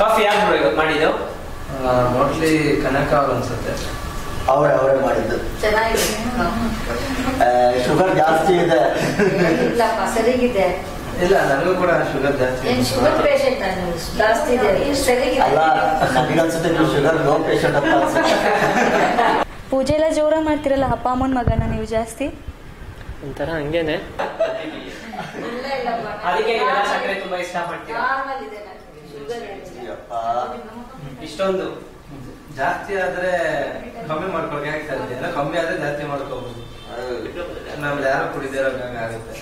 Coffee ಯಾರು ಮಾಡಿದ್ದು mostly ಕನಕ ಅವ್ರು ಅನ್ಸುತ್ತೆ ಅವರೇ ಅವರೇ ಮಾಡಿದ್ದು ಚೆನ್ನಾಗಿದೆ ಶುಗರ್ ಜಾಸ್ತಿ ಇದೆ ಇಲ್ಲಪ್ಪ ಸರಿಗಿದೆ ಇಲ್ಲ ನನಗೂ ಕೂಡ ಶುಗರ್ ಜಾಸ್ತಿ ಏನ್ ಶುಗರ್ ಪೇಷಂಟ್ ನಾನು ಜಾಸ್ತಿ ಇದೆ ಸರಿಗಿದೆ ಅಲ್ಲ ನನಗನ್ಸುತ್ತೆ ನೀವು ಶುಗರ್ ಲೋ ಪೇಷಂಟ್ ಅಂತ ಅನ್ಸುತ್ತೆ ಪೂಜೆ ಎಲ್ಲ ಜೋರಾಗಿ ಮಾಡ್ತಿರಲ್ಲ ಅಪ್ಪ ಅಮ್ಮನ ಮಗನ ನೀವು ಜಾಸ್ತಿ ಒಂಥರ ಹಂಗೇನೆ ಇಲ್ಲ ಇಲ್ಲಪ್ಪ ಅದಕ್ಕೆ ನೀವೆಲ್ಲ ಸಕ್ಕರೆ ತುಂಬಾ ಇಷ್ಟ ಪಡ್ತೀರಾ ನಾರ್ಮಲ್ ಇದೆ ನನಗೆ ಶುಗರ್ ಅಯ್ಯಪ್ಪ. ಇಷ್ಟೊಂದು ಜಾಸ್ತಿ ಆದ್ರೆ ಕಮ್ಮಿ ಮಾಡ್ಕೊಳಕ್ಕೆ ಆಗ್ತದೆ ಎಲ್ಲ ಕಮ್ಮಿ ಆದ್ರೆ ಜಾಸ್ತಿ ಮಾಡ್ಕೋಬಹುದು ನಮ್ದು ಯಾರು ಕುಡಿದಿರೋ ಆಗುತ್ತೆ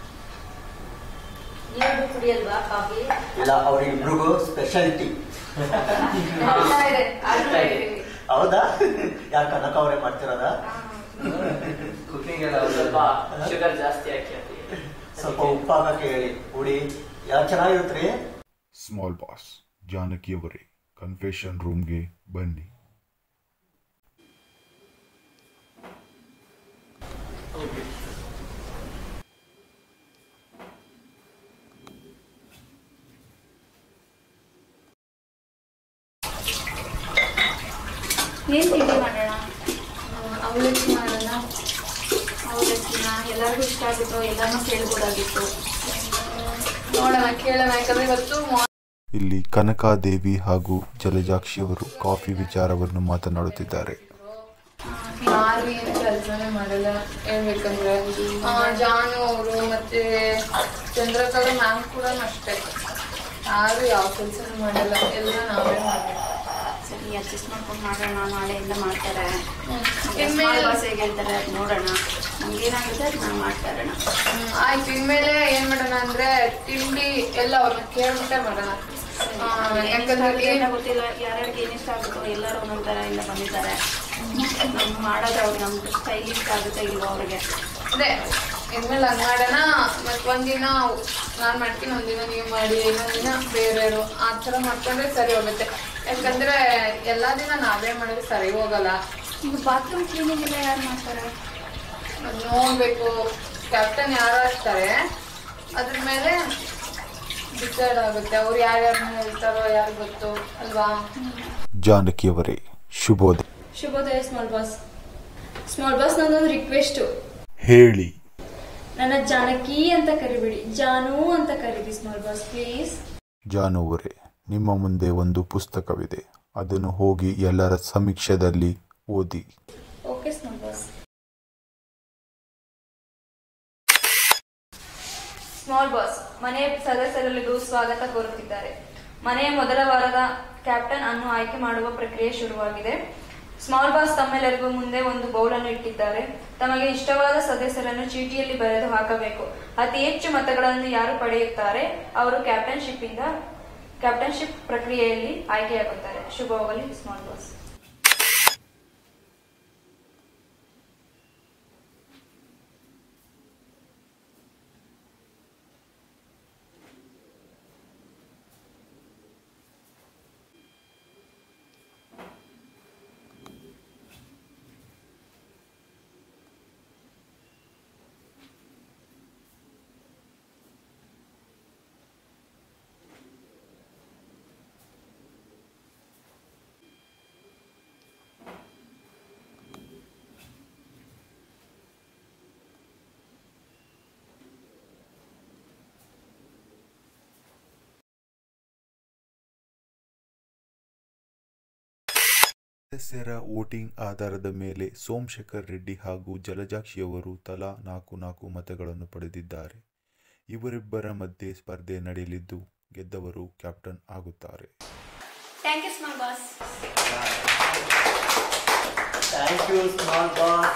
ನೀವು ಕುಡಿಯಲ್ವಾ ಕಾಫಿ ಇಲ್ಲ ಅವ್ರಿಬ್ರಿಗೂ ಸ್ಪೆಷಾಲಿಟಿ ಎಲ್ಲ ಇದೆ ಅರ್ಥ ಇದೆ. ಹೌದಾ ಯಾಕೆ ಕನಕ ಅವರೇ ಮಾಡ್ತಿರೋದ ಕುಕಿಂಗ್ ಎಲ್ಲ ಸ್ವಲ್ಪ ಅವ್ರದ್ದು. ಶುಗರ್ ಜಾಸ್ತಿ ಹಾಕಿ ಅದು. ಸ್ವಲ್ಪ ಉಪ್ಪು ಹಾಕಕ್ಕೆ ಹೇಳಿ ಹುಡಿ ಯಾವ ಚೆನ್ನಾಗಿರುತ್ತ್ರಿ ಸ್ಮಾಲ್ ಬಾಸ್ ಜಾನಕಿಯವರೇ ಕನ್ಫೆಷನ್ ರೂಮ್ಗೆ ಬನ್ನಿ ಏನು ತಿಂಡಿ ಮಾಡೋಣ ಅವಲಕ್ಕಿ ಮಾಡೋಣ ಅವಲಕ್ಕಿನ ಎಲ್ಲರಿಗೂ ಇಷ್ಟ ಆಗಿತ್ತು ಎಲ್ಲಾನು ಕೇಳ್ಬೋದಾಗಿತ್ತು ನೋಡೋಣ ಕೇಳೋಣ ಯಾಕಂದ್ರೆ ಇವತ್ತು ಮಾ- ಇಲ್ಲಿ ಕನಕಾದೇವಿ ಹಾಗೂ ಜಲಜಾಕ್ಷಿಯವರು ಕಾಫಿ ವಿಚಾರವನ್ನು ಮಾತನಾಡುತ್ತಿದ್ದಾರೆ ಯಾರು ಏನು ಕೆಲಸನೇ ಮಾಡಲ್ಲ ಹೇಳ್ಬೇಕಂದ್ರೆ ಆ, ಜಾನು ಅವರು ಮತ್ತೆ ಚಂದ್ರಕಲಾ ಮ್ಯಾಮ್ ಕೂಡ ಅಷ್ಟೇ ಯಾರು ಯಾವ ಕೆಲಸನೂ ಮಾಡಲ್ಲ ಎಲ್ಲ ನಾವೇ ಮಾಡಬೇಕು ಸರಿ ಅಡ್ಜಸ್ಟ್ ಮಾಡ್ಕೊಂಡು ಮಾಡೋಣ ನಾಳೆಯಿಂದ ಮಾಡ್ತಾರೆ ಇನ್ಮೇಲೆ ಬಾಸ್ ಹೇಗೆ ಹೇಳ್ತಾರೆ ಅದು ನೋಡೋಣ ನಮ್ಗೇನಾಗುತ್ತೆ ಅದು ನಾವು ಮಾಡ್ತಾ ಇರೋಣ ಹ್ಮ್, ಆಯ್ತು ಇನ್ಮೇಲೆ ಏನ್ ಮಾಡೋಣ ಅಂದ್ರೆ ತಿಂಡಿ ಎಲ್ಲ ಅವ್ರನ್ನ ಕೇಳ್ಬಿಟ್ಟೆ ಮಾಡೋಣ ಆ, ಯಾಕಂದ್ರೆ ಏನ ಏನ್ ಗೊತ್ತಿಲ್ಲ ಯಾರ್ಯಾರಿಗೆ ಏನು ಇಷ್ಟ ಆಗುತ್ತೋ ಎಲ್ಲರೂ ಒಂದೊಂದು ಥರ ಇಂದ ಬಂದಿದ್ದಾರೆ ನಮ್ಗೆ ಮಾಡೋದು ಅವ್ರು ನಮ್ಗೆ ಸ್ಟೈಲ್ ಇಷ್ಟ ಆಗುತ್ತೆ ಇಲ್ವೋ ಅವ್ರಿಗೆ ಅದೇ ಇನ್ಮೇಲೆ ಹಂಗ್ ಮಾಡೋಣ ಮತ್ ಒಂದಿನ ನಾನ್ ಮಾಡ್ತೀನಿ ಒಂದಿನ ನೀವು ಮಾಡಿ ಇನ್ನೊಂದಿನ ಬೇರೆಯವರು ಆ ಥರ ಮಾಡ್ಕೊಂಡ್ರೆ ಸರಿ ಹೋಗುತ್ತೆ ಯಾಕಂದ್ರೆ ಎಲ್ಲಾ ದಿನ ನಾವೇ ಮಾಡಿದ್ರೆ ಸರಿ ಹೋಗಲ್ಲ ಈಗ ಬಾತ್ರೂಮ್ ಕ್ಲೀನಿಂಗ್ ಎಲ್ಲ ಯಾರು ಮಾಡ್ತಾರೆ ಅದ್ ನೋಡ್ಬೇಕು ಕ್ಯಾಪ್ಟನ್ ಯಾರು ಹಾಕ್ತಾರೆ ಅದ್ರ ಮೇಲೆ ಡಿಸೈಡ್ ಆಗುತ್ತೆ ಅವ್ರು ಯಾರ್ಯಾರನ್ನ ಹೇಳ್ತಾರೋ ಯಾರು ಗೊತ್ತು ಅಲ್ವಾ ಜಾನಕಿಯವರೇ ಶುಭೋದಯ ಶುಭೋದಯ ಸ್ಮಾಲ್ ಬಾಸ್ ಸ್ಮಾಲ್ ಬಾಸ್ ನನ್ನೊಂದು ರಿಕ್ವೆಸ್ಟು ಹೇಳಿ ನನ್ನ ಜಾನಕಿ ಅಂತ ಕರಿಬೇಡಿ ಜಾನು ಅಂತ ಕರೀರಿ ಸ್ಮಾಲ್ ಬಾಸ್ ಪ್ಲೀಸ್ ಜಾನುವರೇ ನಿಮ್ಮ ಮುಂದೆ ಒಂದು ಪುಸ್ತಕವಿದೆ ಅದನ್ನು ಹೋಗಿ ಎಲ್ಲರ ಸಮೀಕ್ಷೆಯಲ್ಲಿ ಓದಿ okay small boss small boss ಮನೆಯ ಸದಸ್ಯರೆಲ್ಲರಿಗೂ ಸ್ವಾಗತ ಕೋರುತ್ತಿದ್ದಾರೆ ಮನೆಯ ಮೊದಲ ವಾರದ ಕ್ಯಾಪ್ಟನ್ ಅನ್ನು ಆಯ್ಕೆ ಮಾಡುವ ಪ್ರಕ್ರಿಯೆ ಶುರುವಾಗಿದೆ ಸ್ಮಾಲ್ ಬಾಸ್ ತಮ್ಮೆಲ್ಲರಿಗೂ ಮುಂದೆ ಒಂದು ಬೌಲ್ ಅನ್ನು ಇಟ್ಟಿದ್ದಾರೆ ತಮಗೆ ಇಷ್ಟವಾದ ಸದಸ್ಯರನ್ನು ಚೀಟಿಯಲ್ಲಿ ಬರೆದು ಹಾಕಬೇಕು ಅತಿ ಹೆಚ್ಚು ಮತಗಳನ್ನು ಯಾರು ಪಡೆಯುತ್ತಾರೆ ಅವರು ಕ್ಯಾಪ್ಟನ್ಶಿಪ್ ಇಂದ ಕ್ಯಾಪ್ಟನ್ಶಿಪ್ ಪ್ರಕ್ರಿಯೆಯಲ್ಲಿ ಆಯ್ಕೆಯಾಗುತ್ತಾರೆ ಶುಭವಾಗಲಿ ಸ್ಮಾಲ್ ಬಾಸ್ ಸದಸ್ಯರ ವೋಟಿಂಗ್ ಆಧಾರದ ಮೇಲೆ ಸೋಮಶೇಖರ್ ರೆಡ್ಡಿ ಹಾಗೂ ಜಲಜಾಕ್ಷಿಯವರು ತಲಾ ನಾಲ್ಕು ನಾಲ್ಕು ಮತಗಳನ್ನು ಪಡೆದಿದ್ದಾರೆ ಇವರಿಬ್ಬರ ಮಧ್ಯೆ ಸ್ಪರ್ಧೆ ನಡೆಯಲಿದ್ದು ಗೆದ್ದವರು ಕ್ಯಾಪ್ಟನ್ ಆಗುತ್ತಾರೆ thank you small boss thank you small boss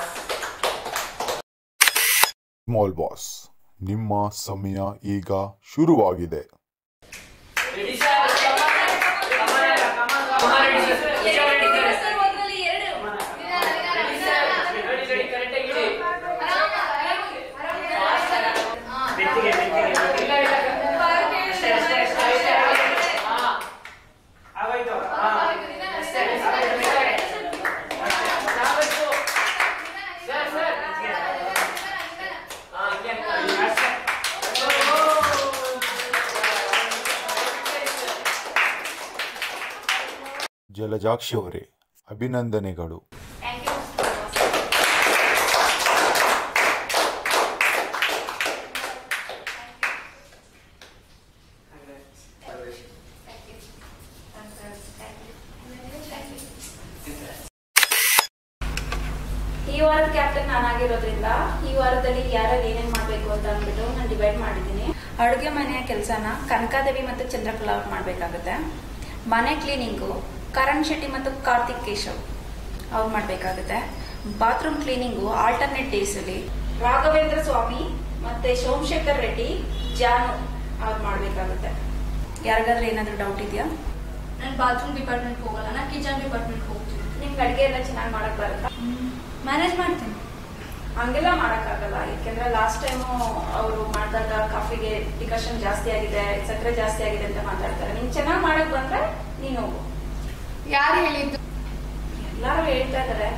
small boss ನಿಮ್ಮ ಸಮಯ ಈಗ ಶುರುವಾಗಿದೆ Ready, sir? Come on, come on, come on, ready, sir. Ready, sir. Ready, sir. Ready, ready, correct ಆಗಿ ಇಡಿ. ಬೆಟ್ಟಿಗೆ, ಬೆಟ್ಟಿಗೆ. ಇಲ್ಲ, ಇಲ್ಲ. ಅಷ್ಟೇ, ಅಷ್ಟೇ, ಅಷ್ಟೇ, ಅಷ್ಟೇ, ಅಷ್ಟೇ. ಹಾ. ಆಗೋಯ್ತು. ಹಾ. ಅಷ್ಟೇ, ಅಷ್ಟೇ, ಅಷ್ಟೇ. ಅಷ್ಟೇ. ಆಗೋಯ್ತು. Sir, sir. ಹಾ, ಹಂಗೆ ಅನ್ಕೊಳ್ಳಿ. ಅಷ್ಟೇ. ಓ. ಜಲಜಾಕ್ಷಿ ಅವರೇ ಅಭಿನಂದನೆಗಳು ಥ್ಯಾಂಕ್ ಯು ಈ ವಾರದ ಕ್ಯಾಪ್ಟನ್ ನಾನಾಗಿರೋದ್ರಿಂದ ಈ ವಾರದಲ್ಲಿ ಯಾರು ಏನೇನ್ ಮಾಡ್ಬೇಕು ಅಂತ ಅಂದ್ಬಿಟ್ಟು ನಾನು ಡಿವೈಡ್ ಮಾಡಿದ್ದೀನಿ ಅಡುಗೆ ಮನೆಯ ಕೆಲಸನ ಕನಕಾದೇವಿ ಮತ್ತು ಚಂದ್ರಕಲಾ ಅವ್ರು ಮಾಡಬೇಕಾಗುತ್ತೆ ಮನೆ ಕ್ಲೀನಿಂಗು ಕರಣ್ ಶೆಟ್ಟಿ ಮತ್ತು ಕಾರ್ತಿಕ್ ಕೇಶವ್ ಅವ್ರು ಮಾಡಬೇಕಾಗುತ್ತೆ ಬಾತ್ರೂಮ್ ಕ್ಲೀನಿಂಗು ಆಲ್ಟರ್ನೇಟ್ ಡೇಸಲ್ಲಿ ರಾಘವೇಂದ್ರ ಸ್ವಾಮಿ ಮತ್ತೆ ಸೋಮಶೇಖರ್ ರೆಡ್ಡಿ ಜಾನು ಅವ್ರು ಮಾಡಬೇಕಾಗುತ್ತೆ ಯಾರಿಗಾದ್ರೂ ಏನಾದರೂ ಡೌಟ್ ಇದೆಯಾ ನಾನು ಬಾತ್ರೂಮ್ ಡಿಪಾರ್ಟ್ಮೆಂಟ್ ಹೋಗಲ್ಲ ನಾನು ಕಿಚನ್ ಡಿಪಾರ್ಟ್ಮೆಂಟ್ ಹೋಗ್ತೀನಿ ನಿಮ್ಗೆ ಅಡುಗೆ ಎಲ್ಲ ಚೆನ್ನಾಗಿ ಮಾಡಕ್ ಬರುತ್ತಾ ಮ್ಯಾನೇಜ್ ಮಾಡ್ತೀನಿ ಹಂಗೆಲ್ಲ ಮಾಡಕ್ಕಾಗಲ್ಲ ಯಾಕೆಂದ್ರೆ ಲಾಸ್ಟ್ ಟೈಮು ಅವರು ಮಾಡಿದಾಗ ಕಾಫಿಗೆ ಡಿಕಷನ್ ಜಾಸ್ತಿ ಆಗಿದೆ ಸಕ್ಕರೆ ಜಾಸ್ತಿ ಆಗಿದೆ ಅಂತ ಮಾತಾಡ್ತಾರೆ ನೀನ್ ಚೆನ್ನಾಗಿ ಮಾಡಕ್ ಬಂದ್ರೆ ನೀನು ಹೋಗು ಯಾರು ಹೇಳಿದ್ದು ಎಲ್ಲಾರು ಹೇಳ್ತಾ ಇದಾರೆ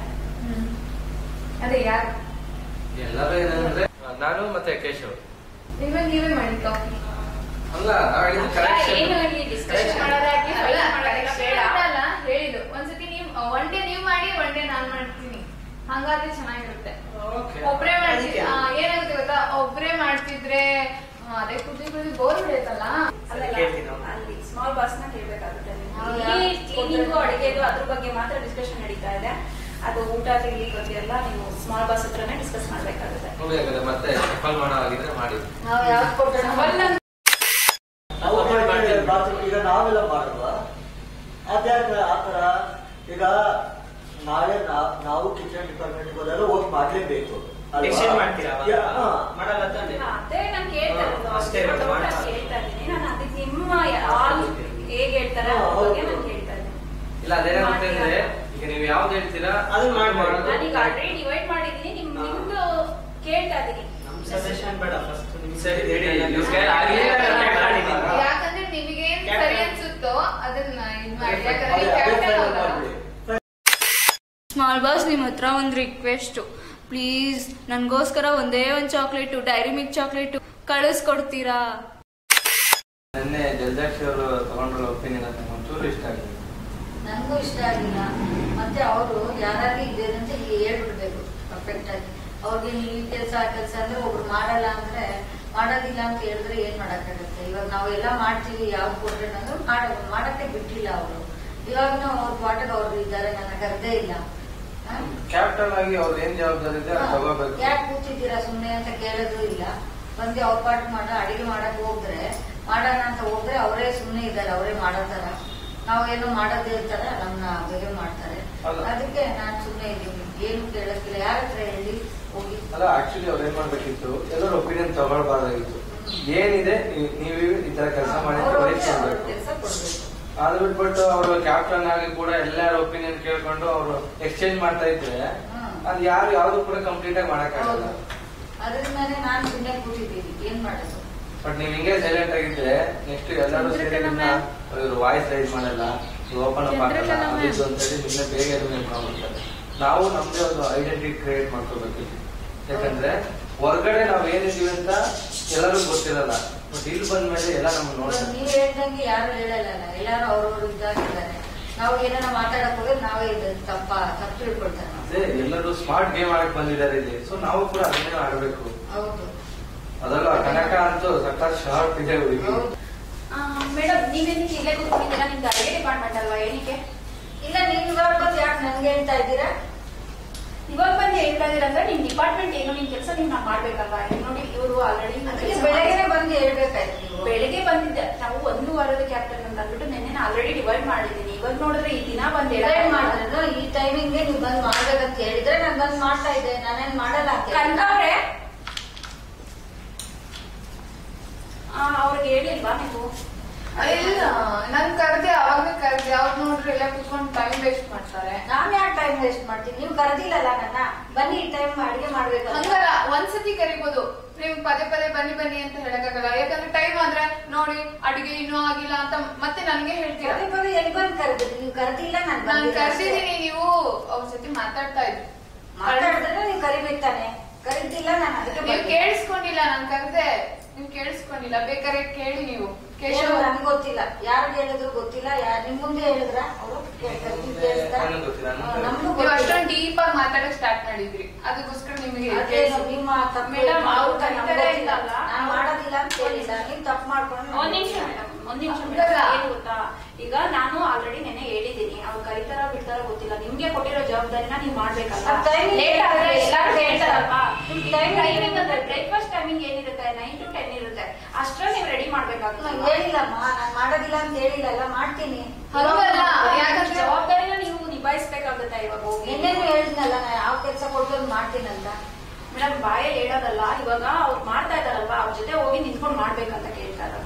ಅದೇ ಯಾರು ಎಲ್ಲರೂ ಏನಂದ್ರೆ ನಾನು ಮತ್ತೆ ಕೇಶವ್ ನೀವೇ ನೀವೇ ಮಾಡಿ ಕಾಫಿ ಅಲ್ಲ ನಾವ್ ಹೇಳಿದ್ದು ಕರೆಕ್ಷನ್ ಏನು ಇಲ್ಲಿ ಡಿಸ್ಕಷನ್ ಮಾಡೋದಾಗ್ಲಿ fight ಮಾಡೋದೆಲ್ಲ ಬೇಡ ಅಲ್ಲ ಹೇಳಿದ್ದು ಒಂದ್ಸತಿ ನೀವು ಒನ್ ಡೇ ನೀವು ಮಾಡಿ ಒನ್ ಡೇ ನಾನ್ ಮಾಡ್ತೀನಿ ಹಂಗಾದ್ರೆ ಚೆನ್ನಾಗಿರುತ್ತೆ ಒಬ್ರೇ ಮಾಡ್ತಿದ್ರೆ ಏನಾಗುತ್ತೆ ಗೊತ್ತಾ ಒಬ್ರೇ ಮಾಡ್ತಿದ್ರೆ ಆ, ಅದೇ ಕುದಿ ಕುದಿ ಬೋರ್ ಹೊಡೆಯುತ್ತಲ್ಲ ಅಲ್ಲ ಕೇಳ್ತೀನಿ ನಾವು. ಅಲ್ಲಿ ಸ್ಮಾಲ್ ಬಾಸ್ ನ ಕೇಳ್ಬೇಕಾಗುತ್ತೆ ನಾವು ಇಲ್ಲಿ ಯಾವ್ದು ಕ್ಲೀನಿಂಗು ಕೊಡ್ತಾರೆ? ಅಡಿಗೆದು ಅದ್ರ ಬಗ್ಗೆ ಮಾತ್ರ ಡಿಸ್ಕಷನ್ ನಡೀತಾ ಇದೆ ಅದು ಊಟ ತಿಂಡಿ ಬಗ್ಗೆ ಎಲ್ಲ ನೀವು ಸ್ಮಾಲ್ ಬಾಸ್ ಹತ್ರನೇ ಡಿಸ್ಕಸ್ ಮಾಡ್ಬೇಕಾಗುತ್ತೆ ಹೋಗ್ಬೇಕಾದ್ರೆ ಮತ್ತೆ ಕಾಲ್ ಮಾಡೋ ಆಗಿದ್ರೆ ಮಾಡಿ ನಾವು ಯಾವ್ದು ಕೊಟ್ಟರೆ ನಾವು ಮಾಡ್ತೀವಿ, ಬಾತ್ರೂಮ್ ಈಗ ನಾವೆಲ್ಲ ಮಾಡುವ ಅದ್ಯಾಕೆ ಆ ತರ ಈಗ ನಾವೇ ನಾ- ನಾವು ಕಿಚನ್ ಡಿಪಾರ್ಟ್ಮೆಂಟ್ ಹೋದಾಗ ಹೋಗಿ ಮಾಡ್ಲೇಬೇಕು ಅಲ್ವಾ? Exchange ಮಾಡ್ತೀರಾ ಅವಾಗ? ಯಾ- ಹಾ. ಮಾಡಲ್ಲ ತಾನೆ ಅದೇ ನಾನು ಕೇಳ್ತಾ ಇರೋದು ಹಾ, ಅಷ್ಟೇ ಅವ್ರ ಇರೋದು, doubt ಮಾಡಿ. ಕೇಳ್ತಾ ಇದ್ದೀನಿ ನಾನು ಅದಕ್ಕೆ ನಿಮ್ಮ ಯಾರು ಹೇಗೆ ಹೇಳ್ತಾರೆ ಅದ್ರ ಹಾ, ಬಗ್ಗೆ ಹೌದು. ನಾನು ಕೇಳ್ತಾ ಇದ್ದೀನಿ ಇಲ್ಲ ಅದೇನಾಗುತ್ತೆ ಅಂದ್ರೆ ಈಗ ನೀವು ಯಾವ್ದು ಹೇಳ್ತೀರಾ ಅದನ್ನ ಮಾಡಿ. ಮಾಡೋದು ನಾನೀಗ ಆಲ್ರೆಡಿ ಡಿವೈಡ್ ಮಾಡಿದ್ದೀನಿ ನಿಮ್ ಹಾ. ನಿಮ್ದು ಕೇಳ್ತಾ ಇದ್ದೀನಿ ನಮ್ ಸಜೆಷನ್ ಬೇಡ ಫಸ್ಟ್ ನಿಮ್ ಸರಿ, ಸರಿ ಹೇಳಿ. ನಿಮ್ ಕೈಯಲ್ಲಿ ಆಗಿಲ್ಲ ಅಂದ್ರೆ ಮಾಡಿ ನೀವು. ಯಾಕಂದ್ರೆ ನಿಮಗೇನ್ Captain. ಸರಿ ಅನ್ಸುತ್ತೋ ಅದನ್ನ ಇದ್ ಮಾಡಿ ಅದೇ- ಯಾಕಂದ್ರೆ ಅದೇ ಕ್ಯಾಪ್ಟನ್ final ಅಲ್ವಾ ಮಾಡ್ಬಿಡಿ. ಸ್ಮಾಲ್ ಬಾಸ್ ನಿಮ್ಮ ಹತ್ರ ಒಂದು ರಿಕ್ವೆಸ್ಟ್ ಪ್ಲೀಸ್ ನನಗೋಸ್ಕರ ಒಂದೇ ಒಂದು ಚಾಕ್ಲೇಟು ಡೈರಿ ಮಿಲ್ಕ್ ಚಾಕ್ಲೇಟು ಕಳಿಸ್ಕೊಡ್ತೀರಾ ನಿನ್ನೆ ಜಲ್ದಾಕ್ಷಿ ಅವರು ತಗೊಂಡ್ರ ಒಪಿನಿಯನ್ ಅಂತ ಒಂಚೂರು ಇಷ್ಟ ಆಗಿದೆ ನನಗೂ ಇಷ್ಟ ಆಗಿಲ್ಲ ಮತ್ತೆ ಅವರು ಯಾರಾದ್ರೂ ಇದ್ದೇನಂತ ಹೇಳ್ಬಿಡ್ಬೇಕು ಪರ್ಫೆಕ್ಟ್ ಆಗಿ ಅವ್ರಿಗೆ ನೀವು ಈ ಕೆಲಸ ಆ ಕೆಲಸ ಅಂದ್ರೆ ಒಬ್ರು ಮಾಡಲ್ಲ ಅಂದ್ರೆ ಮಾಡೋದಿಲ್ಲ ಅಂತ ಹೇಳಿದ್ರೆ ಏನ್ ಮಾಡಕ್ಕಾಗತ್ತೆ ಇವಾಗ ನಾವು ಎಲ್ಲ ಮಾಡ್ತೀವಿ ಯಾವ್ದು ಕೊಟ್ರೆ ಅಂದ್ರೆ ಮಾಡ ಮಾಡಕ್ಕೆ ಬಿಟ್ಟಿಲ್ಲ ಅವರು ಇವಾಗ ಅವ್ರ ಪಾಠಕ್ಕೆ ಅವ್ರು ಇದ್ದಾರೆ ನನ್ನ ಕರೆದೇ ಇಲ್ಲ ಹ? ಕ್ಯಾಪ್ಟನ್ ಆಗಿ ಅವ್ರು ಏನ್ ಜವಾಬ್ದಾರಿ ಇದೆ ಅದು ತಗೋಬೇಕು ಯಾಕೆ ಕೂತಿದ್ದೀರಾ ಸುಮ್ಮನೆ ಅಂತ ಕೇಳೋದು ಇಲ್ಲ ಬಂದು ಅವ್ರ ಪಾಠ ಮಾಡ ಅಡಿಗೆ ಮಾಡಕ್ ಹೋದ್ರೆ ಮಾಡೋಣ ಅಂತ ಹೋದ್ರೆ ಅವರೇ ಸುಮ್ಮನೆ ಇದ್ದಾರೆ ಅವರೇ ಮಾಡೋ ತರ ನಾವೇನೋ ಮಾಡೋದೇ ಇರ್ತಾರ ನಮ್ಮನ್ನ ಬೇರೆ ಮಾಡ್ತಾರೆ ಅಲ್ಲ. ಅದಕ್ಕೆ ನಾನು ಸುಮ್ಮನೆ ಇದ್ದೀನಿ ಏನು ಕೇಳಕ್ಕಿಲ್ಲ ಯಾರ ಹತ್ರ ಹೇಳಿ ಹೋಗಿ ಅಲ್ಲ ಆಕ್ಚುಲಿ ಅವ್ರು ಏನ್ ಮಾಡ್ಬೇಕಿತ್ತು ಎಲ್ಲರ ಒಪಿನಿಯನ್ ತಗೊಳ್ಬಾರ್ದಾಗಿತ್ತು ಏನಿದೆ ನೀವ್- ನೀವು ಈ ತರ ಕೆಲಸ ಮಾಡಿ ಅಂತ ಪರೀಕ್ಷೆ ಮಾಡ್ಬೇಕು. ಕೆಲಸ ಕೊಡ್ಬೇಕು ಅದು ಬಿಟ್ಬಿಟ್ಟು ಅವರು ಕ್ಯಾಪ್ಟನ್ ಆಗಿ ಕೂಡ ಎಲ್ಲರ ಒಪಿನಿಯನ್ ಕೇಳ್ಕೊಂಡು ಅವರು ಎಕ್ಸ್ಚೇಂಜ್ ಮಾಡ್ತಾ ಇದ್ರೆ ಹ್ಮ್. ಅದು ಯಾರು ಯಾವ್ದು ಕೂಡ ಕಂಪ್ಲೀಟ್ ಆಗಿ ಮಾಡಕ್ಕಾಗಲ್ಲ ಹೌದು ಅದರಿಂದಾನೇ ನಾನು ಸುಮ್ಮನೆ ಕೂತಿದ್ದೀನಿ ಏನ್ ಮಾಡೋದು ಬಟ್ ನೀವ್ ಹಿಂಗೆ ಸೈಲೆಂಟ್ ಆಗಿದ್ರೆ ನೆಕ್ಸ್ಟ್ ಎಲ್ಲರೂ ಸೇರಿ ಇವ್ರು ವಾಯ್ಸ್ ರೈಸ್ ಮಾಡಲ್ಲ ಓಪನ್ ಅಪ್ ಆಗಲ್ಲ ಚಂದ್ರಕಲಾ ಅದು ಇದು ಅಂತ ಹೇಳಿ ನಿಮ್ಗೆ ಬೇಗ ಎಲಿಮಿನೇಟ್ ಮಾಡ್ಬಿಡ್ತಾರೆ ನಾವು ನಮ್ದೇ ಒಂದು ಐಡೆಂಟಿಟಿ ಕ್ರಿಯೇಟ್ ಮಾಡ್ಕೋಬೇಕು ಯಾಕಂದ್ರೆ ಹೊರಗಡೆ ನಾವ್ ಏನಿದೀವಿ ಅಂತ ಎಲ್ಲರಿಗೂ ಗೊತ್ತಿರಲ್ಲ ಬಟ್ ಇಲ್ಲಿ ಬಂದ್ಮೇಲೆ ಎಲ್ಲ ನಮ್ಗೆ ಇವಾಗ ನೋಡ್ತಾರೆ ನೀವ್ ಹೇಳ್ದಂಗೆ ಯಾರು ಹೇಳಲ್ಲ ಎಲ್ಲಾರು ಅವ್ರವ್ರು ಇದ್ದಾಗಿದ್ದಾರೆ ನಾವು ಏನಾರ ಮಾತಾಡಕ್ ಹೋದ್ರೆ ನಾವೇ ಇದು ತಪ್ಪ ತಪ್ಪು ತಿಳ್ಕೊಳ್ತಾರೆ ನಾವು. ಅದೇ ಎಲ್ಲರೂ ಸ್ಮಾರ್ಟ್ ಗೇಮ್ ಆಡಕ್ ಬಂದಿದ್ದಾರೆ ಇಲ್ಲಿ ಸೊ ನಾವು ಕೂಡ ಅದನ್ನೇ ಆಡ್ಬೇಕು ಹೌದು ಅದರಲ್ಲೂ ಆ ಕನಕ ಅಂತೂ ಸಖತ್ ಶಾರ್ಪ್ ಇದೆ ಹುಡುಗಿ ಹೌದು ಮೇಡಮ್ ನೀವೇನಕ್ಕೆ ಇಲ್ಲೇ ಕೂತ್ಕೊಂಡಿದ್ದೀರಾ ನಿಮ್ದು ಅಡುಗೆ ಡಿಪಾರ್ಟ್ಮೆಂಟ್ ಅಲ್ವಾ ಏನಕ್ಕೆ ಇಲ್ಲ ನೀವು ಇವಾಗ ಬಂದು ಯಾಕೆ ನನ್ಗೆ ಹೇಳ್ತಾ ಇದ್ದೀರಾ ಇವಾಗ ಬಂದು ಹೇಳ್ತಾ ಇದೀರ ಅಂದ್ರೆ ನಿಮ್ ಡಿಪಾರ್ಟ್ಮೆಂಟ್ ಏನು ನಿಮ್ ಕೆಲಸ ನೀವು ನಾವು ಮಾಡ್ಬೇಕಲ್ವಾ ಈಗ ನೋಡಿ ಇವರು ಆಲ್ರೆಡಿ ಅದಕ್ಕೆ ಬೆಳಗ್ಗೆನೆ ಬಂದು ಹೇಳ್ಬೇಕಾಯ್ತು ನೀವು ಬೆಳಿಗ್ಗೆ ಬಂದಿದ್ದೆ ನಾವು ಒಂದು ವಾರದ ಕ್ಯಾಪ್ಟನ್ ಅಂತ ಅಂದ್ಬಿಟ್ಟು ನೆನ್ನೆ ಆಲ್ರೆಡಿ ಡಿವೈಡ್ ಮಾಡಿದ್ದೀನಿ ಇವಾಗ ನೋಡಿದ್ರೆ ಈ ದಿನ ಬಂದ್ ಡಿಸೈಡ್ ಮಾಡಿದ್ರೆ ಈ ಟೈಮಿಂಗ್ಗೆ ನೀವು ಬಂದ್ ಮಾಡ್ಬೇಕಂತ ಹೇಳಿದ್ರೆ ನಾನು ಬಂದ್ ಮಾಡ್ತಾ ಇದ್ದೆ ನಾನೇನ್ ಮಾಡಲ್ಲ ಅಂತ ಹೇಳಿಲ್ಲ. ಕಂದವ್ರೆ ಅವ್ರಿಗೆ ಹೇಳಿಲ್ವಾ ನೀವು ಇಲ್ಲ ನನ್ ಕರ್ದೆ ಅವಾಗಲೇ ಕರ್ದೆ ಅವ್ರು ನೋಡ್ರಿ ಎಲ್ಲ ಕುತ್ಕೊಂಡು ಟೈಮ್ ವೇಸ್ಟ್ ಮಾಡ್ತಾರೆ ನಾನ್ ಯಾಕೆ ಟೈಮ್ ವೇಸ್ಟ್ ಮಾಡ್ತೀನಿ ನೀವು ಕರೆದಿಲ್ಲಲ್ಲ ನನ್ನ ಬನ್ನಿ ಈ ಟೈಮ್ ಅಡಿಗೆ ಮಾಡ್ಬೇಕಂತ ಹಂಗಲ್ಲ ಒಂದ್ಸತಿ ಕರಿಬೋದು ನೀವು ಪದೇ ಪದೇ ಬನ್ನಿ ಬನ್ನಿ ಅಂತ ಹೇಳಕ್ಕಾಗಲ್ಲ ಯಾಕಂದ್ರೆ ಟೈಮ್ ಆದ್ರೆ ನೋಡಿ ಅಡಿಗೆ ಇನ್ನೂ ಆಗಿಲ್ಲ ಅಂತ ಮತ್ತೆ ನನ್ಗೆ ಹೇಳ್ತೀರಾ ಪದೇ ಪದೇ ಎಲ್ಲಿ ಬಂದ್ ಕರೆದ್ರಿ ನೀವು ಕರೆದಿಲ್ಲ ನಾನು ನಾನ್ ಕರ್ದಿದೀನಿ ನೀವು ಅವ್ರ ಜೊತೆ ಮಾತಾಡ್ತಾ ಇದ್ರಿ ಮಾತಾಡಿದ್ರೆ ನೀವು ಕರಿಬೇಕು ತಾನೆ ಕರೀತಿಲ್ಲ ನಾನು ಅದಕ್ಕೆ ನೀವು ಬಂದೆ. ಕೇಳಿಸ್ಕೊಂಡಿಲ್ಲ ನಾನ್ ಕರ್ದೆ ನೀವು ಕೇಳಿಸ್ಕೊಂಡಿಲ್ಲ ಬೇಕಾದ್ರೆ ಕೇಳಿ ನೀವು ಕೇಶವ್ ಕೇಶವ್ ನನ್ಗೆ ಗೊತ್ತಿಲ್ಲ ಯಾರು ಹೇಳಿದ್ರು ಗೊತ್ತಿಲ್ಲ ಯಾರು ನಿಮ್ ಮುಂದೆ ಹೇಳಿದ್ರ ಅವರು ಕೇಳ್ತಾರೆ ನೀವ್ ಕೇಳಿಸ್ತಾ? ನನಗ್ ಗೊತ್ತಿಲ್ಲ, ನನ್ಗ್ ಹಾ, ನಮ್ಗೂ ನೀವು ಗೊತ್ತಿಲ್ಲ ಅಷ್ಟೊಂದು ಡೀಪ್ ಆಗಿ ಮಾತಾಡಕ್ ಸ್ಟಾರ್ಟ್ ಮಾಡಿದ್ರಿ ಅದಕ್ಕೋಸ್ಕರ ನಿಮಗೆ ಅದೇ ನಿಮ್ಮ ತಪ್ಪು ಮೇಡಮ್, ಏನು ಅವ್ರು ಅಂತ ನಮ್ಗ್ ಕರೀತಾರೆ ಗೊತ್ತಿಲ್ಲ. ಅಂತಲ್ಲ. ನಾನ್ ಮಾಡೋದಿಲ್ಲ ಅಂತ ಹೇಳಿಲ್ಲ ನೀವ್ ತಪ್ಪು ಮಾಡ್ಕೊಂಡು ಒಂದ್ ನಿಮಿಷ ಮೇಡಮ್ ಒಂದ್ ನಿಮಿಷ ಹಂಗಲ್ಲ. ಮೇಡಮ್ ಏನ್ ಗೊತ್ತಾ ಈಗ ನಾನು ಆಲ್ರೆಡಿ ನೆನೆ ಹೇಳಿದ್ದೀನಿ ಅವ್ರು ಕರಿತಾರ ಬಿಡ್ತಾರ ಗೊತ್ತಿಲ್ಲ ನಿಮ್ಗೆ ಕೊಟ್ಟಿರೋ ಜವಾಬ್ದಾರಿನ ನೀವ್ ಮಾಡ್ಬೇಕಲ್ಲ ಅದ್ timing ಲೇಟ್ ಆದ್ರೆ ಎಲ್ಲಾರು ಹೇಳ್ತಾರಲ್ವಾ Timing ಟೈಮಿಂಗ್ ಅಂದ್ರೆ ಬ್ರೇಕ್ಫಾಸ್ಟ್ ಟೈಮಿಂಗ್ ಏನಿರುತ್ತೆ ನೈನ್ ಟು ಟೆನ್ ಇರುತ್ತೆ ಅಷ್ಟ್ರಲ್ಲಿ ನೀವು ರೆಡಿ ನಾನ್ ಮಾಡ್ಬೇಕಾಗುತ್ತೆ ಹೇಳಿಲ್ಲಮ್ಮ ನಾನ್ ಮಾಡೋದಿಲ್ಲ ಅಂತ ಹೇಳಿಲ್ಲ ಎಲ್ಲ ಮಾಡ್ತೀನಿ ಹಂಗಲ್ಲ ಯಾಕಂದ್ರೆ ಯಾಕಂದ್ರೆ ಜವಾಬ್ದಾರಿನ ನೀವು ನಿಭಾಯಿಸ್ಬೇಕಾಗುತ್ತೆ ಇವಾಗ ಹೋಗಿ ನಿನ್ನೆನೂ ಹೇಳಿದ್ನಲ್ಲ ನಾನು ಯಾವ ಕೆಲಸ ಕೊಟ್ಟು ಮಾಡ್ತೀನಂತ ಮೇಡಮ್ ಬಾಯಲ್ಲಿ ಹೇಳೋದಲ್ಲ ಇವಾಗ ಅವ್ರು ಮಾಡ್ತಾ ಇದಾರಲ್ವಾ ಅವ್ರ ಜೊತೆ ಹೋಗಿ ನಿಂತ್ಕೊಂಡು ಮಾಡ್ಬೇಕಂತ ಕೇಳ್ತಾ ಇದ್ದಾರೆ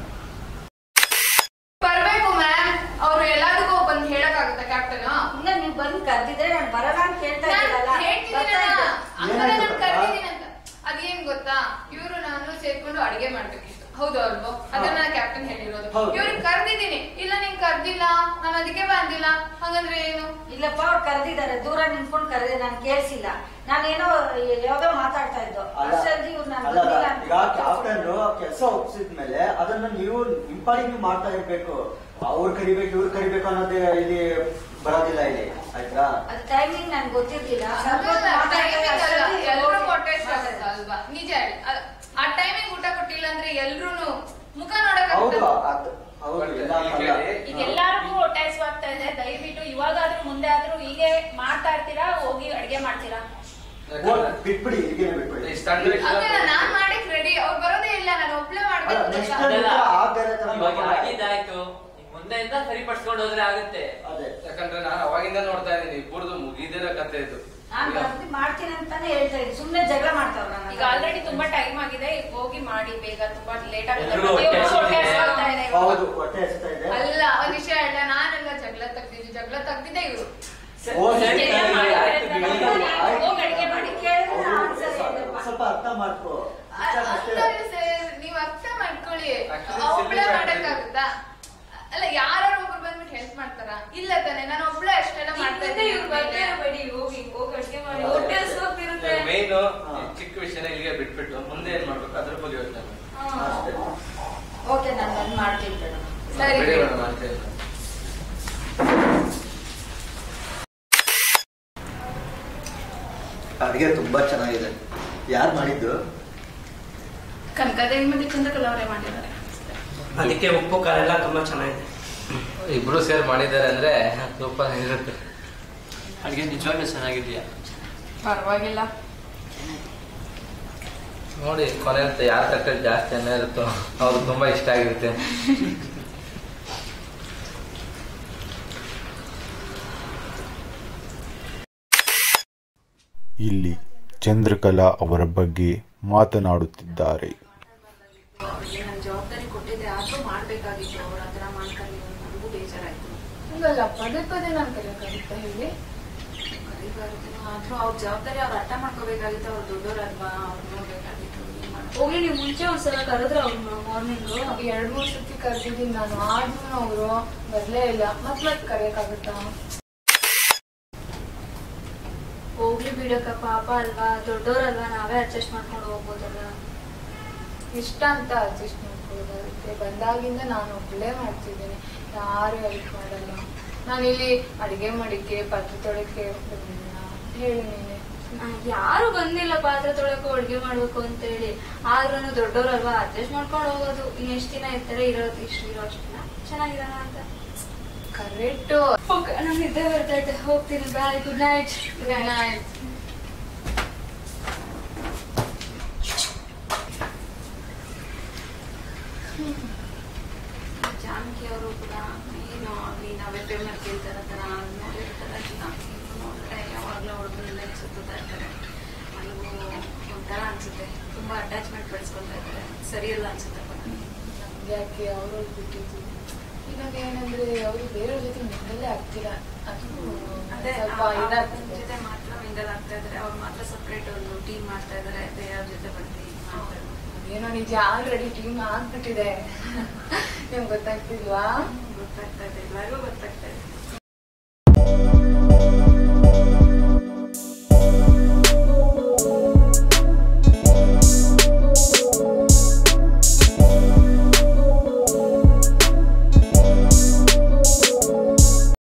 ಬರ್ಬೇಕು ಮ್ಯಾಮ್ ಅವ್ರು ಎಲ್ಲದಕ್ಕೂ ಬಂದು ಹೇಳಕ್ಕಾಗುತ್ತಾ ಕ್ಯಾಪ್ಟನ್ ಇಲ್ಲ ನೀವ್ ಬಂದ್ ಕರ್ದಿದ್ರೆ ನಾನು ಬರಲ್ಲ ಅಂತ ಕೇಳ್ತಾ ಇದ್ದೀರಲ್ಲ ಬರ್ತಾ ಇದ್ದೆ. ಹಂಗಾರೆ ಏನಾಯ್ತು ನಾನು ಗೊತ್ತಾ? ಕರ್ದಿದ್ದೀನಿ ಅಂತ ಅದೇನ್ ಗೊತ್ತಾ ಇವರು ನಾನು ಸೇರ್ಕೊಂಡು ಅಡಿಗೆ ಮಾಡ್ಬೇಕಿತ್ತು ಹೌದು ಅಲ್ವೋ ಅದನ್ನ ಕ್ಯಾಪ್ಟನ್ ಹೇಳಿರೋದು ಹೌದು. ಇವ್ರಿಗೆ ಕರ್ದಿದ್ದೀನಿ ಇಲ್ಲ ನೀನ್ ಕರ್ದಿಲ್ಲ ನಾನು ಅದಕ್ಕೆ ಬಂದಿಲ್ಲ ಹಂಗಂದ್ರೆ ಏನು ಇಲ್ಲಪ್ಪ ಅವ್ರು ಕರೆದಿದ್ದಾರೆ ದೂರ ನಿಂತ್ಕೊಂಡು ಕರೆದೆ ನಾನು ಕೇಳಿಸಿಲ್ಲ ನಾನೇನೋ ಯಾವ್ದೋ ಮಾತಾಡ್ತಾ ಇದ್ದು ಅಲ್ಲ ಅಷ್ಟರಲ್ಲಿ ಇವ್ರು ನಾನು ಅಲ್ಲ ಬಂದಿಲ್ಲ ಅಲ್ಲ. ಈಗ ಕ್ಯಾಪ್ಟನ್ ಅಂತ ಕೆಲಸ ಒಪ್ಸಿದ್ಮೇಲೆ ಅದನ್ನ ನೀವು ಇಂಪಾರ್ಟಿಂಗ್ ನೀವು ಮಾಡ್ತಾ ಇರ್ಬೇಕು ಅವ್ರು ಕರಿಬೇಕು ಇವ್ರು ಕರಿಬೇಕು ಅನ್ನೋದೇ ಇಲ್ಲಿ ಬರೋದಿಲ್ಲ ಇಲ್ಲಿ ಆಯ್ತಾ ಅದು ಟೈಮಿಂಗ್ ನನ್ಗೆ ಗೊತ್ತಿರ್ಲಿಲ್ಲ ಸ್ವಲ್ಪ ಹೊತ್ತು ಹಂಗಲ್ಲ, ಮಾತಾಡ್ತಾ timing ಅಲ್ಲ. ಅಷ್ಟರಲ್ಲಿ ಎಲ್ರೂ ಹೋಗಿ ಹೊಟ್ಟೆ ಮಾತಾಡ್ದೆ. ಹಸ್ವಾಗುತ್ತೆ ಅಲ್ವಾ ನಿಜ ಹೇಳಿ ಅಲ್ಲ, ಆ ಟೈಮಿಗೆ ಊಟ ಕೊಟ್ಟಿಲ್ಲ ಅಂದ್ರೆ ಎಲ್ರು ಮುಖ ಹೌದು ನೋಡಕ್ ಅದ್ ಹೌದು ಇಲ್ಲ ಈಗ ಅಂತಲ್ಲ. ಹೇಳಿ. ಈಗ ಎಲ್ಲಾರ್ಗೂ ಹೊಟ್ಟೆ ಹಸ್ವಾಗ್ತಾ ಇದೆ ದಯವಿಟ್ಟು ಇವಾಗಾದ್ರೂ ಮುಂದೆ ಆದ್ರೂ ಹೀಗೆ ಮಾಡ್ತಾ ಇರ್ತೀರಾ ಹೋಗಿ ಅಡಿಗೆ ಮಾಡ್ತೀರಾ ಹೋಗ್ ಬಿಟ್ಬಿಡಿ ಈಗೇನೆ ಬಿಟ್ಬಿಡಿ ಇಷ್ಟ ಅಂದ್ರೆ ಇಷ್ಟ ಹಂಗಲ್ಲ ನಾನ್ ಮಾಡಕ್ ರೆಡಿ ಅವ್ರು ಬರೋದೇ ಇಲ್ಲ ನಾನು ಒಬ್ಳೆ ಅಲ್ಲ ಮಾಡ್ಬೇಕು ನೆಕ್ಸ್ಟ್ ಗೊತ್ತಾ? ಅದೆಲ್ಲ ಆ ಬೇರೆ ತರ ಇವಾಗ ಮಾಡ್ಕೊಳ್ಳಿ. ಆಗಿದ್ದಾಯ್ತು ಈಗ ಮುಂದೆಯಿಂದ ಸರಿಪಡಿಸ್ಕೊಂಡು ಹೋದ್ರೆ ಆಗುತ್ತೆ ಅದೇ ಯಾಕಂದ್ರೆ ನಾನು ಅವಾಗಿಂದ ನೋಡ್ತಾ ಇದ್ದೀನಿ ಇಬ್ಬರದು ಮುಗಿದಿರೋ ಕತೆ ಇದು ನಾನ್ ಬರ್ತಿ ಮಾಡ್ತೀನಿ ಅಂತಾನೆ ಹೇಳ್ತಾ ಇದ್ದೀನಿ ಸುಮ್ನೆ ಜಗಳ ಮಾಡ್ತಾವ್ರ ನನ್ನ ಈಗ ಆಲ್ರೆಡಿ ತುಂಬಾ ಟೈಮ್ ಆಗಿದೆ ಈಗ ಹೋಗಿ ಮಾಡಿ ಬೇಗ ತುಂಬಾ ಲೇಟ್ ಆಗುತ್ತೆ ಎಲ್ರಿಗೂ ಹೊಟ್ಟೆ ಪ್ರತಿಯೊಬ್ರು ಹೊಟ್ಟೆ ಹಸಿವಿದೆ. ಹಸ್ವಾಗ್ತಾ ಇದೆ ಇವಾಗ. ಹೌದು ಹೊಟ್ಟೆ ಹಸ್ತಾ ಇದೆ ಅಲ್ಲ ಒಂದ್ ವಿಷಯ ಹೇಳ ನಾನೆಲ್ಲ ಜಗಳ ತೆಗ್ದಿದ್ದು ಜಗಳ ತೆಗ್ದಿದ್ದೆ ಇವ್ರು ಓ, ಸರಿ, ಸರಿ, ಸರಿ, ಸರಿ, ಆಯ್ತು, ಆಯ್ತು, ಬಿಡಿ. ಬಿಡಿ. ಆಯ್ತು. ಹೋಗಿ ಅಡ್ಗೆ ಮಾಡಿ. ಕೇಳಿದ್ರೆ ಅವ್ರು answer ಹೇಳಿಲ್ಲಪ್ಪ. ಸ್ವಲ್ಪ ಅರ್ಥ ಮಾಡ್ಕೋ ಅ- ಇಷ್ಟ ಅಷ್ಟೇ. ಅಂತಲ್ಲ ಸರ್ ನೀವ್ ಅರ್ಥ ಮಾಡ್ಕೊಳ್ಳಿ Actually, ಒಬ್ಳೆ simple ಮಾಡಕ್ಕಾಗುತ್ತಾ ಅಲ್ಲ ಯಾರು ಒಬ್ರು ಬಂದ್ಬಿಟ್ಟು ಹೆಲ್ಪ್ ಮಾಡ್ತಾರ ಇಲ್ಲ ತಾನೆ ನಾನು ಒಬ್ಳೆ ಅಷ್ಟೆಲ್ಲ ಮಾಡ್ತಾ ಮತ್ತೆ ಇವ್ರು ಬರ್ತಾ ಇದ್ದೀನಿ ಇರ್ಬೇಡಿ ಹೋಗಿ ಹೋಗಿ ಅಡ್ಗೆ ಮಾಡಿ ಹೊಟ್ಟೆ ಹಸ್ವಾಗ್ತಿರುತ್ತೆ ಮೇನ್ ಹಾ. ಚಿಕ್ಕ ವಿಷಯನ ಇಲ್ಲಿಗೆ ಬಿಟ್ಬಿಟ್ಟು ಮುಂದೆ ಏನ್ ಮಾಡ್ಬೇಕು ಅದ್ರ ಬಗ್ಗೆ ಯೋಚನೆ ಮಾಡಿ ಹಾ. ಅಷ್ಟೇ. ಓಕೆ ನಾನು ಬಂದ್ ಮಾಡ್ತೀನಿ ಬಿಡು. ಸರಿ. ಬಿಡಿ ಮೇಡಮ್ ಅಂತ ಹೇಳಿ. ಅಡಿಗೆ ತುಂಬಾ ಚೆನ್ನಾಗಿದೆ ಯಾರು ಮಾಡಿದ್ದು ಕನಕದೇವಿ ಮತ್ತೆ ಚಂದ್ರಕಲಾ ಅವರೇ ಮಾಡಿದ್ದಾರೆ ಅದಕ್ಕೆ ಉಪ್ಪು ಖಾರ ಎಲ್ಲ ತುಂಬಾ ಚೆನ್ನಾಗಿದೆ ಇಬ್ರು ಸೇರಿ ಮಾಡಿದ್ದಾರೆ ಅಂದ್ರೆ ಸೂಪರ್ ಇರುತ್ತೆ ಅಡುಗೆ ನಿಜವಾಗ್ಲೂ ಚೆನ್ನಾಗಿದ್ಯಾ ಪರವಾಗಿಲ್ಲ ನೋಡಿ ಕೊನೆ ಇರುತ್ತೆ ಯಾರ ತಕ್ಕ ಜಾಸ್ತಿ ಅನ್ನ ಇರುತ್ತೋ ಅವ್ರಿಗೆ ತುಂಬಾ ಇಷ್ಟ ಆಗಿರುತ್ತೆ ಇಲ್ಲಿ ಚಂದ್ರಕಲಾ ಅವರ ಬಗ್ಗೆ ಮಾತನಾಡುತ್ತಿದ್ದಾರೆ ಅವ್ರಿಗೆ ನಾನು ಜವಾಬ್ದಾರಿ ಕೊಟ್ಟಿದ್ದೆ ಆದ್ರೂ ಮಾಡ್ಬೇಕಾಗಿತ್ತು ಅವ್ರ ಹತ್ರ ಮಾಡ್ಕೊಂಡು ನನಗೂ ಬೇಜಾರಾಯ್ತು ಹಂಗಲ್ಲ ಪದೇ ಪದೇ ನಾನು ಕಲಿಯಕ್ಕಾಗುತ್ತಾ ಹೇಳಿ ಕರಿಬಾರ್ದು ಆದ್ರೂ ಅವ್ರ ಜವಾಬ್ದಾರಿ ಅವ್ರು ಅರ್ಥ ಮಾಡ್ಕೋಬೇಕಾಗಿತ್ತು ಅವ್ರು ದೊಡ್ಡೋರಲ್ವಾ ಅವ್ರು ನೋಡ್ಬೇಕಾಗಿತ್ತು ಏನ್ ಮಾಡೋದು? ಹೋಗ್ಲಿ ನೀವು ಮುಂಚೆ ಒಂದ್ಸಲ ಕರೆದ್ರ ಅವ್ರನ್ನ ಮಾರ್ನಿಂಗ್ ಎರಡ್ ಮೂರ್ ಸತಿ ಕರ್ದಿದ್ದೀನಿ ನಾನು ಆದ್ರೂ ಅವರು ಬರ್ಲೇ ಇಲ್ಲ ಮತ್ ಮತ್ ಕರೆಯಕ್ಕಾಗುತ್ತಾ ಹೋಗ್ಲಿ ಬಿಡಕ್ಕ ಪಾಪ ಅಲ್ವಾ ದೊಡ್ಡೋರಲ್ವಾ ನಾವೇ ಅಡ್ಜಸ್ಟ್ ಮಾಡ್ಕೊಂಡು ಹೋಗ್ಬೋದಲ್ಲ ಇಷ್ಟ ಅಂತ ಅಡ್ಜಸ್ಟ್ ಮಾಡ್ಕೊಳ್ಳೋದಾಗುತ್ತೆ ಬಂದಾಗಿಂದ ನಾನು ಒಬ್ಬಳೇ ಮಾಡ್ತಿದ್ದೀನಿ ಯಾರು ಹೆಲ್ಪ್ ಮಾಡಲ್ಲ ನಾನು ಇಲ್ಲಿ ಅಡಿಗೆ ಮಾಡಿಕ್ಕೆ ಪಾತ್ರೆ ತೊಳಕ್ಕೆ ಬಂದಿಲ್ಲ ಹೇಳಿ ನೀನೆ ಯಾರು ಬಂದಿಲ್ಲ ಪಾತ್ರೆ ತೊಳಕು ಅಡ್ಗೆ ಮಾಡ್ಬೇಕು ಅಂತ ಹೇಳಿ ಆದ್ರೂ ದೊಡ್ಡೋರಲ್ವಾ ಅಡ್ಜಸ್ಟ್ ಮಾಡ್ಕೊಂಡು ಹೋಗೋದು ಇನ್ನು ಎಷ್ಟು ದಿನ ಇರ್ತಾರೆ ಇರೋದು ಇಷ್ಟು ಇರೋ ಅಷ್ಟು ದಿನ ಚೆನ್ನಾಗಿರೋಣ ಅಂತ ಕರೆಕ್ಟ್ ನಾನು ನಿದ್ದೆ ಬರ್ತಾ ಇದ್ದೆ ಹೋಗ್ತೀನಿ ಬಾಯ್ ಗುಡ್ ನೈಟ್ ಜಾನಕಿ ಅವರು ಕೂಡ ಏನು ಆಗಲಿ ನಾವೇ ಪೇಮೆಂಟ್ ಕೇಳ್ತಾರ ಥರ ನೋಡಿರ್ತಾರೆ ಜಾನಕಿ ನೋಡಿದ್ರೆ ಯಾವಾಗಲೂ ಹುಡುಗನೆಲ್ಲ ಸುತ್ತಾ ಇರ್ತಾರೆ ನನಗೂ ಒಂಥರ ಅನ್ಸುತ್ತೆ ತುಂಬಾ ಅಟ್ಯಾಚ್ಮೆಂಟ್ ಬೆಳೆಸ್ಕೊಳ್ತಾ ಇದ್ದಾರೆ ಸರಿಯಲ್ಲ ಅನ್ಸುತ್ತೆ ಯಾಕೆ ಅವರು ಬಿಟ್ಟಿದ್ದು ಇವಾಗ ಏನಂದ್ರೆ ಅವರು ಬೇರೆಯವ್ರ ಜೊತೆ ಮಿಂಗಲ್ಲೇ ಆಗ್ತಿಲ್ಲ ಅದು ಅದೇ ಸ್ವಲ್ಪ ಆ- ಆ ಇದಾಗ್ತಿದೆ ಜೊತೆ ಮಾತ್ರ ಮಿಂಗಲ್ ಆಗ್ತಾ ಇದ್ದಾರೆ ಅವ್ರು ಮಾತ್ರ ಸಪ್ರೇಟ್ ಒಂದು ಟೀಮ್ ಮಾಡ್ತಾ ಇದ್ದಾರೆ ಬೇರೆಯವ್ರ ಜೊತೆ ಬರ್ತೀವಿ ಮಾಡ್ತಾ ಇದ್ದಾರೆ. ಏನೋ ನಿಜ ಆಲ್ರೆಡಿ ಟೀಮ್ ಆಗ್ಬಿಟ್ಟಿದೆ ನಿಮ್ಗೆ ಗೊತ್ತಾಗ್ತಿಲ್ವಾ ಗೊತ್ತಾಗ್ತಾ ಇದೆ ಎಲ್ಲರಿಗೂ ಗೊತ್ತಾಗ್ತಾ ಇದೆ